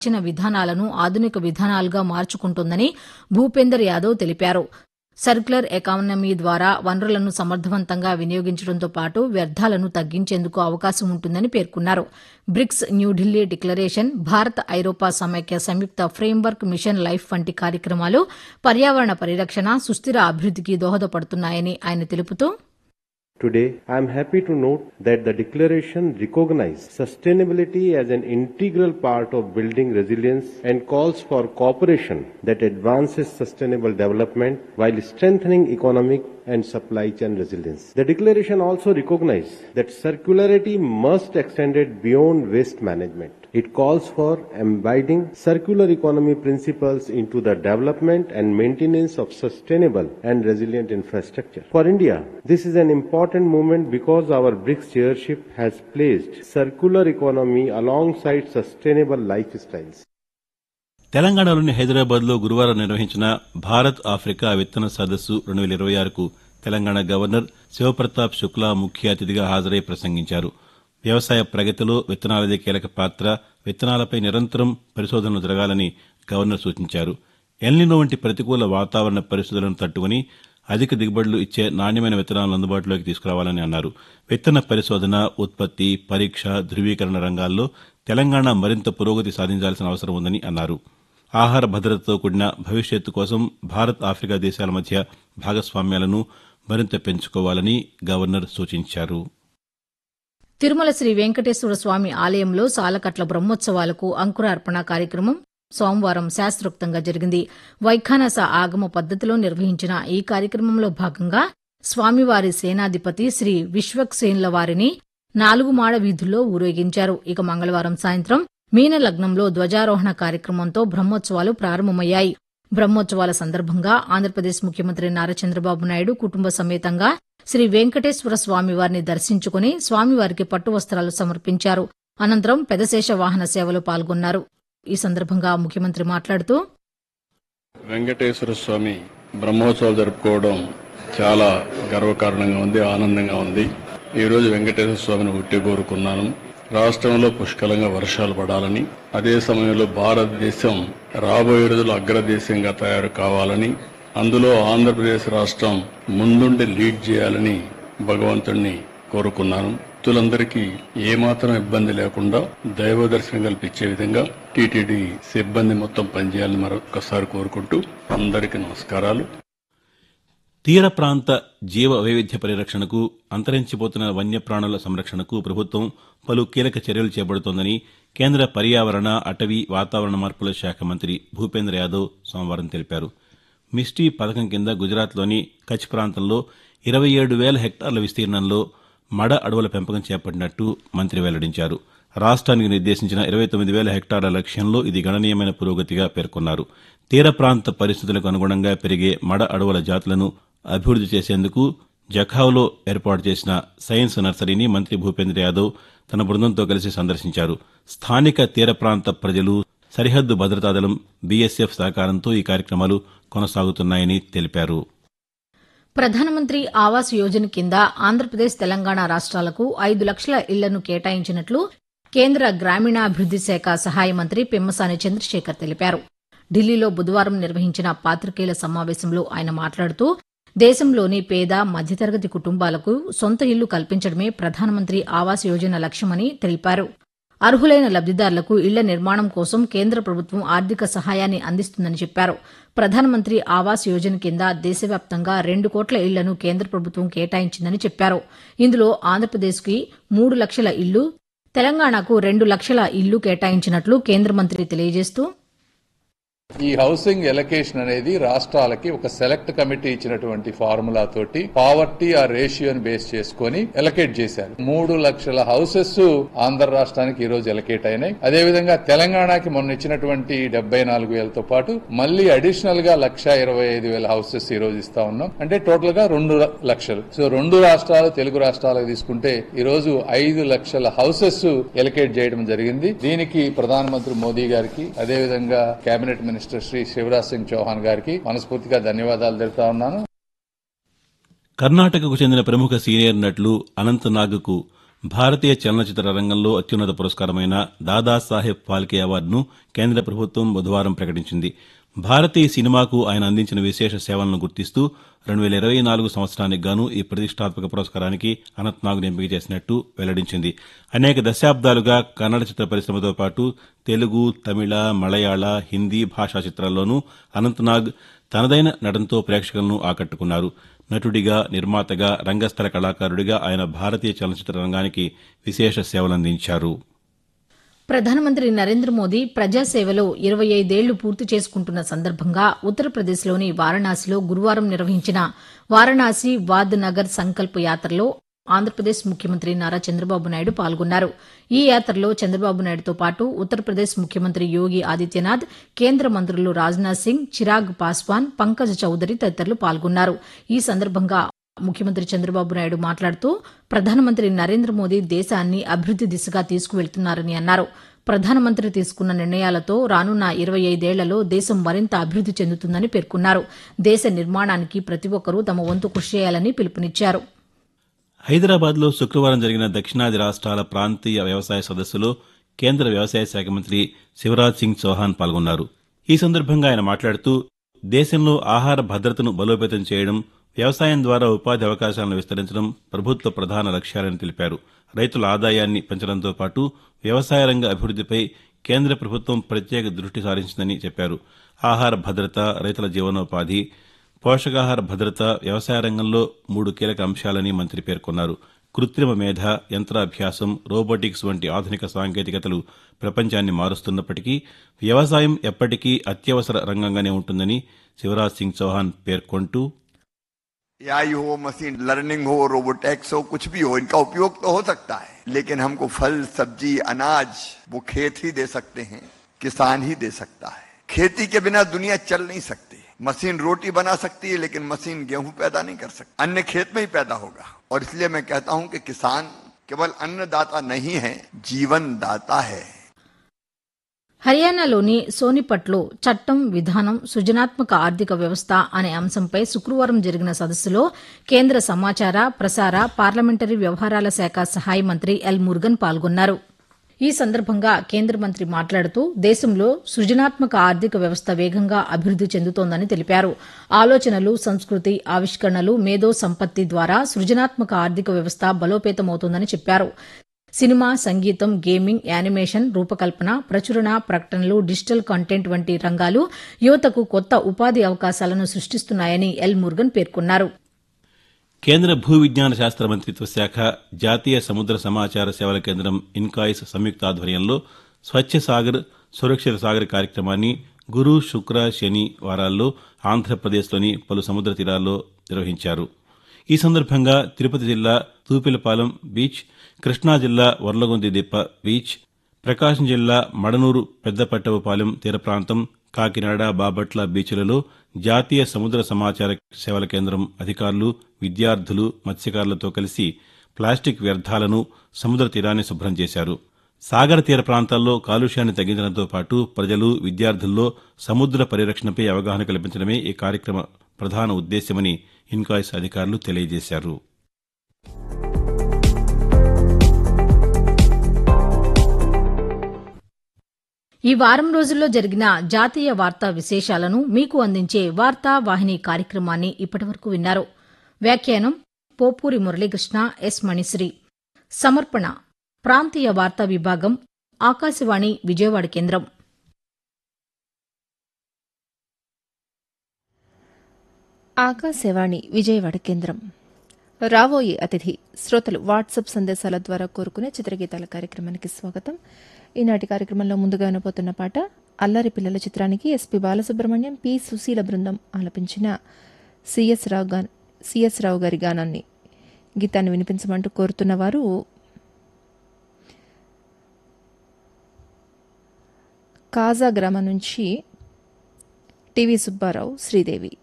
ఇచ్చిన విధానాలను ఆధునిక విధానాలుగా మార్చుకుంటోందని భూపేందర్ యాదవ్ తెలిపారు సర్క్యులర్ ఎకానమీ ద్వారా వనరులను సమర్థవంతంగా వినియోగించడంతో పాటు వ్యర్థాలను తగ్గించేందుకు అవకాశం ఉంటుందని పేర్కొన్నారు బ్రిక్స్ న్యూఢిల్లీ డిక్లరేషన్ భారత్ ఐరోపా సమైక్య సంయుక్త ఫ్రేమ్వర్క్ మిషన్ లైఫ్ వంటి కార్యక్రమాలు పర్యావరణ పరిరక్షణ సుస్థిర అభివృద్దికి దోహదపడుతున్నాయని ఆయన తెలుపుతూ Today, I am happy to note that the declaration recognizes sustainability as an integral part of building resilience and calls for cooperation that advances sustainable development while strengthening economic and supply chain resilience. The declaration also recognizes that circularity must extend it beyond waste management. It calls for embedding circular economy principles into the development and maintenance of sustainable and resilient infrastructure. For India, this is an important moment because our BRICS chairship has placed circular economy alongside sustainable lifestyles. తెలంగాణలోని హైదరాబాద్లో గురువారం నిర్వహించిన Bharat Africa విత్తన సదస్సు రెండు వేల ఇరవై ఆరుకు తెలంగాణ గవర్నర్ శివప్రతాప్ శుక్లా ముఖ్య అతిథిగా హాజరై ప్రసంగించారు వ్యవసాయ ప్రగతిలో విత్తనాలదే కీలక పాత్ర విత్తనాలపై నిరంతరం పరిశోధనలు జరగాలని గవర్నర్ సూచించారు ఎల్నినో వంటి ప్రతికూల వాతావరణ పరిస్థితులను తట్టుకుని అధిక దిగుబడులు ఇచ్చే నాణ్యమైన విత్తనాలను అందుబాటులోకి తీసుకురావాలని అన్నారు విత్తన పరిశోధన ఉత్పత్తి పరీక్ష ధృవీకరణ రంగాల్లో తెలంగాణ మరింత పురోగతి సాధించాల్సిన అవసరం ఉందని అన్నారు ఆహార భద్రతతో కూడిన భవిష్యత్తు కోసం భారత్ ఆఫ్రికా దేశాల మధ్య భాగస్వామ్యాలను మరింత పెంచుకోవాలని గవర్నర్ సూచించారు తిరుమల శ్రీ వెంకటేశ్వర స్వామి ఆలయంలో సాలకట్ల బ్రహ్మోత్సవాలకు అంకురార్పణ కార్యక్రమం సోమవారం శాస్త్రోక్తంగా జరిగింది వైఖానస ఆగమ పద్దతిలో నిర్వహించిన ఈ కార్యక్రమంలో భాగంగా స్వామివారి సేనాధిపతి శ్రీ విశ్వక్సేన్ల వారిని నాలుగు మాడ వీధుల్లో ఊరేగించారు ఇక మంగళవారం సాయంత్రం మీన లగ్నంలో ధ్వజారోహణ కార్యక్రమంతో బ్రహ్మోత్సవాలు ప్రారంభమయ్యాయి బ్రహ్మోత్సవాల సందర్భంగా ఆంధ్రప్రదేశ్ ముఖ్యమంత్రి నారా చంద్రబాబు నాయుడు కుటుంబ సమేతంగా శ్రీ వెంకటేశ్వర స్వామివారిని దర్శించుకుని స్వామివారికి పట్టు వస్త్రాలు సమర్పించారు అనంతరం పెదశేష వాహన సేవలో పాల్గొన్నారు ఈ సందర్భంగా ముఖ్యమంత్రి మాట్లాడుతూ వెంకటేశ్వర స్వామి బ్రహ్మోత్సవాలు జరుపుకోవడం చాలా గర్వకారణంగా ఉంది ఆనందంగా ఉంది ఈ రోజు వెంకటేశ్వర స్వామిని ఉట్టి కోరుకున్నాను రాష్ట్రంలో పుష్కలంగా వర్షాలు పడాలని అదే సమయంలో భారతదేశం రాబోయే రోజులు అగ్రదేశంగా తయారు కావాలని అందులో ఆంధ్రప్రదేశ్ రాష్ట్రం ముందుండి లీడ్ చేయాలని భగవంతుణ్ణి కోరుకున్నాను భక్తులందరికీ ఏమాత్రం ఇబ్బంది లేకుండా దైవ దర్శనం కల్పించే విధంగా టీటీడీ సిబ్బంది మొత్తం పనిచేయాలని మరొకసారి కోరుకుంటూ అందరికీ నమస్కారాలు తీర ప్రాంత జీవ వైవిధ్య పరిరక్షణకు అంతరించిపోతున్న వన్యప్రాణుల సంరక్షణకు ప్రభుత్వం పలు కీలక చర్యలు చేపడుతోందని కేంద్ర పర్యావరణ అటవీ వాతావరణ మార్పుల శాఖ మంత్రి భూపేంద్ర యాదవ్ సోమవారం తెలిపారు మిస్టీ పథకం కింద గుజరాత్లోని కచ్ ప్రాంతంలో ఇరవై ఏడు వేల హెక్టార్ల విస్తీర్ణంలో మడ అడవుల పెంపకం చేపట్టినట్టు మంత్రి వెల్లడించారు రాష్ట్రానికి నిర్దేశించిన ఇరవై తొమ్మిది వేల హెక్టార్ల లక్ష్యంలో ఇది గణనీయమైన పురోగతిగా పేర్కొన్నారు తీర ప్రాంత పరిస్థితులకు అనుగుణంగా పెరిగే మడ అడవుల జాతులను అభివృద్ది చేసేందుకు జఖావ్లో ఏర్పాటు చేసిన సైన్స్ నర్సరీని మంత్రి భూపేంద్ర యాదవ్ తన బృందంతో కలిసి సందర్శించారు స్థానిక తీర ప్రాంత ప్రజలు సరిహద్దు భద్రతా దళం బీఎస్ఎఫ్ సహకారంతో ఈ కార్యక్రమాలు కొనసాగుతున్నాయని తెలిపారు ప్రధానమంత్రి ఆవాస్ యోజన కింద ఆంధ్రప్రదేశ్ తెలంగాణ రాష్ట్రాలకు ఐదు లక్షల ఇళ్లను కేటాయించినట్లు కేంద్ర గ్రామీణాభివృద్ది శాఖ సహాయ మంత్రి పెమ్మసాని చంద్రశేఖర్ తెలిపారు ఢిల్లీలో బుధవారం నిర్వహించిన పాతికేయుల సమావేశంలో ఆయన మాట్లాడుతూ దేశంలోని పేద మధ్యతరగతి కుటుంబాలకు సొంత ఇల్లు కల్పించడమే ప్రధానమంత్రి ఆవాస్ యోజన లక్ష్యమని తెలిపారు అర్హులైన లబ్దిదారులకు ఇళ్ల నిర్మాణం కోసం కేంద్ర ప్రభుత్వం ఆర్థిక సహాయాన్ని అందిస్తుందని చెప్పారు ప్రధానమంత్రి ఆవాస్ యోజన కింద దేశవ్యాప్తంగా రెండు కోట్ల ఇళ్లను కేంద్ర ప్రభుత్వం కేటాయించిందని చెప్పారు ఇందులో ఆంధ్రప్రదేశ్కి మూడు లక్షల ఇళ్లు తెలంగాణకు రెండు లక్షల ఇళ్లు కేటాయించినట్లు కేంద్ర మంత్రి తెలియజేస్తూ ఈ హౌసింగ్ ఎలకేషన్ అనేది రాష్ట్రాలకి ఒక సెలెక్ట్ కమిటీ ఇచ్చినటువంటి ఫార్ములా తోటి పావర్టీ ఆ రేషియోని బేస్ చేసుకొని ఎలకేట్ చేశారు మూడు లక్షల హౌసెస్ ఆంధ్ర రాష్ట్రానికి ఈ రోజు ఎలకేట్ అయినాయి అదేవిధంగా తెలంగాణకి మొన్న ఇచ్చినటువంటి డెబ్బై నాలుగు వేలతో పాటు మళ్ళీ అడిషనల్ గా లక్ష ఇరవై ఐదు వేల హౌసెస్ ఈ రోజు ఇస్తా ఉన్నాం అంటే టోటల్ గా రెండు లక్షలు సో రెండు రాష్ట్రాలు తెలుగు రాష్ట్రాలకు తీసుకుంటే ఈ రోజు ఐదు లక్షల హౌసెస్ ఎలకేట్ చేయడం జరిగింది దీనికి ప్రధానమంత్రి మోదీ గారికి అదేవిధంగా కేబినెట్ మినిస్టర్ శ్రీ శివరాజ్ సింగ్ చౌహాన్ గారికి మనస్ఫూర్తిగా ధన్యవాదాలు తెలుపుతా ఉన్నాను కర్ణాటకకు చెందిన ప్రముఖ సీనియర్ నటులు అనంత్ నాగ్కు భారతీయ చలనచిత్ర రంగంలో అత్యున్నత పురస్కారమైన దాదాసాహెబ్ ఫాల్కే అవార్డును కేంద్ర ప్రభుత్వం బుధవారం ప్రకటించింది భారతీయ సినిమాకు ఆయన అందించిన విశేష సేవలను గుర్తిస్తూ రెండు వేల ఇరవై నాలుగు సంవత్సరానికి గాను ఈ ప్రతిష్టాత్మక పురస్కారానికి అనంతనాగ్ను ఎంపిక చేసినట్టు వెల్లడించింది అనేక దశాబ్దాలుగా కన్నడ చిత్ర పరిశ్రమతో పాటు తెలుగు తమిళ మలయాళ హిందీ భాషా చిత్రాల్లోనూ అనంతనాగ్ తనదైన నటనతో ప్రేక్షకులను ఆకట్టుకున్నారు నటుడిగా నిర్మాతగా రంగస్థల కళాకారుడిగా ఆయన భారతీయ చలనచిత్ర రంగానికి విశేష సేవలందించారు ప్రధానమంత్రి నరేంద్ర మోదీ ప్రజాసేవలో ఇరవై ఐదేళ్లు పూర్తి చేసుకుంటున్న సందర్భంగా ఉత్తరప్రదేశ్లోని వారణాసిలో గురువారం నిర్వహించిన వారణాసి వాద్ నగర్ సంకల్ప్ యాత్రలో ఆంధ్రప్రదేశ్ ముఖ్యమంత్రి నారా చంద్రబాబు నాయుడు పాల్గొన్నారు ఈ యాత్రలో చంద్రబాబు నాయుడుతో పాటు ఉత్తరప్రదేశ్ ముఖ్యమంత్రి యోగి ఆదిత్యనాథ్ కేంద్ర మంత్రులు రాజ్నాథ్ సింగ్ చిరాగ్ పాస్వాన్ పంకజ్ చౌదరి తదితరులు పాల్గొన్నారు ఈ సందర్భంగా ముఖ్యమంత్రి చంద్రబాబు నాయుడు మాట్లాడుతూ ప్రధానమంత్రి నరేంద్ర మోదీ దేశాన్ని అభివృద్ది దిశగా తీసుకువెళ్తున్నారని అన్నారు ప్రధానమంత్రి తీసుకున్న నిర్ణయాలతో రానున్న ఇరవై ఐదేళ్లలో దేశం మరింత అభివృద్ది చెందుతుందని పేర్కొన్నారు దేశ నిర్మాణానికి ప్రతి ఒక్కరూ తమ వంతు కృషి చేయాలని పిలుపునిచ్చారు హైదరాబాద్లో శుక్రవారం జరిగిన దక్షిణాది రాష్ట్రాల ప్రాంతీయ వ్యవసాయ సదస్సులో కేంద్ర వ్యవసాయ శాఖ మంత్రి శివరాజ్ సింగ్ చౌహాన్ పాల్గొన్నారు ఈ సందర్భంగా ఆయన మాట్లాడుతూ దేశంలో ఆహార భద్రతను బలోపేతం చేయడం వ్యవసాయం ద్వారా ఉపాధి అవకాశాలను విస్తరించడం ప్రభుత్వ ప్రధాన లక్ష్యాలని తెలిపారు రైతుల ఆదాయాన్ని పెంచడంతో పాటు వ్యవసాయ రంగ అభివృద్దిపై కేంద్ర ప్రభుత్వం ప్రత్యేక దృష్టి సారించిందని చెప్పారు ఆహార భద్రత రైతుల జీవనోపాధి పోషకాహార భద్రత వ్యవసాయ రంగంలో మూడు కీలక అంశాలని మంత్రి పేర్కొన్నారు కృత్రిమ మేధ యంత్రాభ్యాసం రోబోటిక్స్ వంటి ఆధునిక సాంకేతికతలు ప్రపంచాన్ని మారుస్తున్నప్పటికీ వ్యవసాయం ఎప్పటికీ అత్యవసర రంగంగానే ఉంటుందని శివరాజ్ సింగ్ చౌహాన్ పేర్కొంటూ एआई हो मशीन लर्निंग हो रोबोटेक्स हो कुछ भी हो इनका उपयोग तो हो सकता है लेकिन हमको फल सब्जी अनाज वो खेत ही दे सकते हैं किसान ही दे सकता है खेती के बिना दुनिया चल नहीं सकती मशीन रोटी बना सकती है लेकिन मशीन गेहूं पैदा नहीं कर सकती अन्न खेत में ही पैदा होगा और इसलिए मैं कहता हूं कि किसान केवल अन्नदाता नहीं है जीवन दाता है హర్యానాలోని సోనిపట్లో చట్టం విధానం సృజనాత్మక ఆర్థిక వ్యవస్థ అనే అంశంపై శుక్రవారం జరిగిన సదస్సులో కేంద్ర సమాచార ప్రసార పార్లమెంటరీ వ్యవహారాల శాఖ సహాయ మంత్రి ఎల్ మురుగన్ పాల్గొన్నారు ఈ సందర్భంగా కేంద్ర మంత్రి మాట్లాడుతూ దేశంలో సృజనాత్మక ఆర్థిక వ్యవస్థ వేగంగా అభివృద్ది చెందుతోందని తెలిపారు ఆలోచనలు సంస్కృతి ఆవిష్కరణలు మేధో సంపత్తి ద్వారా సృజనాత్మక ఆర్థిక వ్యవస్థ బలోపేతమవుతోందని చెప్పారు సినిమా సంగీతం గేమింగ్ యానిమేషన్ రూపకల్పన ప్రచురణ ప్రకటనలు డిజిటల్ కంటెంట్ వంటి రంగాలు యువతకు కొత్త ఉపాధి అవకాశాలను సృష్టిస్తున్నాయని ఎల్ మురుగన్ పేర్కొన్నారు కేంద్ర భూ విజ్ఞాన శాస్త్ర మంత్రిత్వ శాఖ జాతీయ సముద్ర సమాచార సేవల కేంద్రం ఇన్కాయిస్ సంయుక్త ఆధ్వర్యంలో స్వచ్ఛ సాగర్ సురక్షిత సాగర్ కార్యక్రమాన్ని గురు శుక్ర శని వారాల్లో ఆంధ్రప్రదేశ్లోని పలు సముద్ర తీరాల్లో నిర్వహించారు ఈ సందర్భంగా తిరుపతి జిల్లా తూపిలపాలెం బీచ్ కృష్ణా జిల్లా వర్లగొంది దిప్ప బీచ్ ప్రకాశం జిల్లా మడనూరు పెద్దపట్టవపాలెం తీర ప్రాంతం కాకినాడ బాపట్ల బీచ్లలో జాతీయ సముద్ర సమాచార సేవల కేంద్రం అధికారులు విద్యార్థులు మత్స్యకారులతో కలిసి ప్లాస్టిక్ వ్యర్థాలను సముద్ర తీరాన్ని శుభ్రం చేశారు సాగర తీర ప్రాంతాల్లో కాలుష్యాన్ని తగ్గించడంతో పాటు ప్రజలు విద్యార్థుల్లో సముద్ర పరిరక్షణపై అవగాహన కల్పించడమే ఈ కార్యక్రమ ప్రధాన ఉద్దేశ్యమని ఇన్కాయిస్ అధికారులు తెలియజేశారు ఈ వారం రోజుల్లో జరిగిన జాతీయ వార్తా విశేషాలను మీకు అందించే వార్తా వాహిని కార్యక్రమాన్ని ఇప్పటివరకు విన్నారు వ్యాఖ్యానం పోపూరి మురళీకృష్ణ ఎస్ మణిశ్రీ సమర్పణ ప్రాంతీయ వార్తా విభాగం ఆకాశవాణి విజయవాడ కేంద్రం ఆకాశవాణి విజయవాడ కేంద్రం రాబోయే అతిథి శ్రోతలు వాట్సాప్ సందేశాల ద్వారా కోరుకునే చిత్రగీతాల కార్యక్రమానికి స్వాగతం ఈనాటి కార్యక్రమంలో ముందుగా వినబోతున్న పాట అల్లరి పిల్లల చిత్రానికి ఎస్పి బాలసుబ్రహ్మణ్యం పి సుశీల బృందం ఆలపించిన సిఎస్ రావు గా సిఎస్ రావు గారి గానాన్ని గీతాన్ని వినిపించమంటూ కోరుతున్న వారు కాజా గ్రామం నుంచి టివి సుబ్బారావు శ్రీదేవి